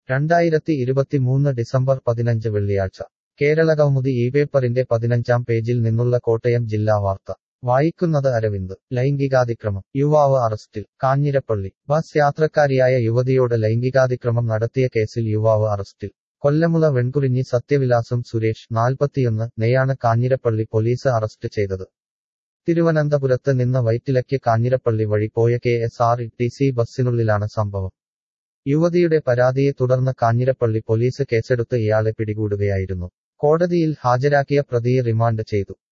രണ്ടായിരത്തി ഇരുപത്തിമൂന്ന് ഡിസംബർ പതിനഞ്ച് വെള്ളിയാഴ്ച കേരളകൗമുദി ഈ പേപ്പറിന്റെ പതിനഞ്ചാം പേജിൽ നിന്നുള്ള കോട്ടയം ജില്ലാ വാർത്ത വായിക്കുന്നത് അരവിന്ദ് ലൈംഗികാതിക്രമം യുവാവ് അറസ്റ്റിൽ കാഞ്ഞിരപ്പള്ളി ബസ് യാത്രക്കാരിയായ യുവതിയോട് ലൈംഗികാതിക്രമം നടത്തിയ കേസിൽ യുവാവ് അറസ്റ്റിൽ കൊല്ലമുള വെൺകുറിഞ്ഞി സത്യവിലാസം സുരേഷ് നാൽപ്പത്തിയൊന്ന് നെയാണ് കാഞ്ഞിരപ്പള്ളി പോലീസ് അറസ്റ്റ് ചെയ്തത് തിരുവനന്തപുരത്ത് നിന്ന് വൈറ്റിലയ്ക്ക് കാഞ്ഞിരപ്പള്ളി വഴി പോയ K S R T C ബസ്സിനുള്ളിലാണ് സംഭവം യുവതിയുടെ പരാതിയെ തുടർന്ന് കാഞ്ഞിരപ്പള്ളി പോലീസ് കേസെടുത്ത് ഇയാളെ പിടികൂടുകയായിരുന്നു കോടതിയിൽ ഹാജരാക്കിയ പ്രതിയെ റിമാൻഡ് ചെയ്തു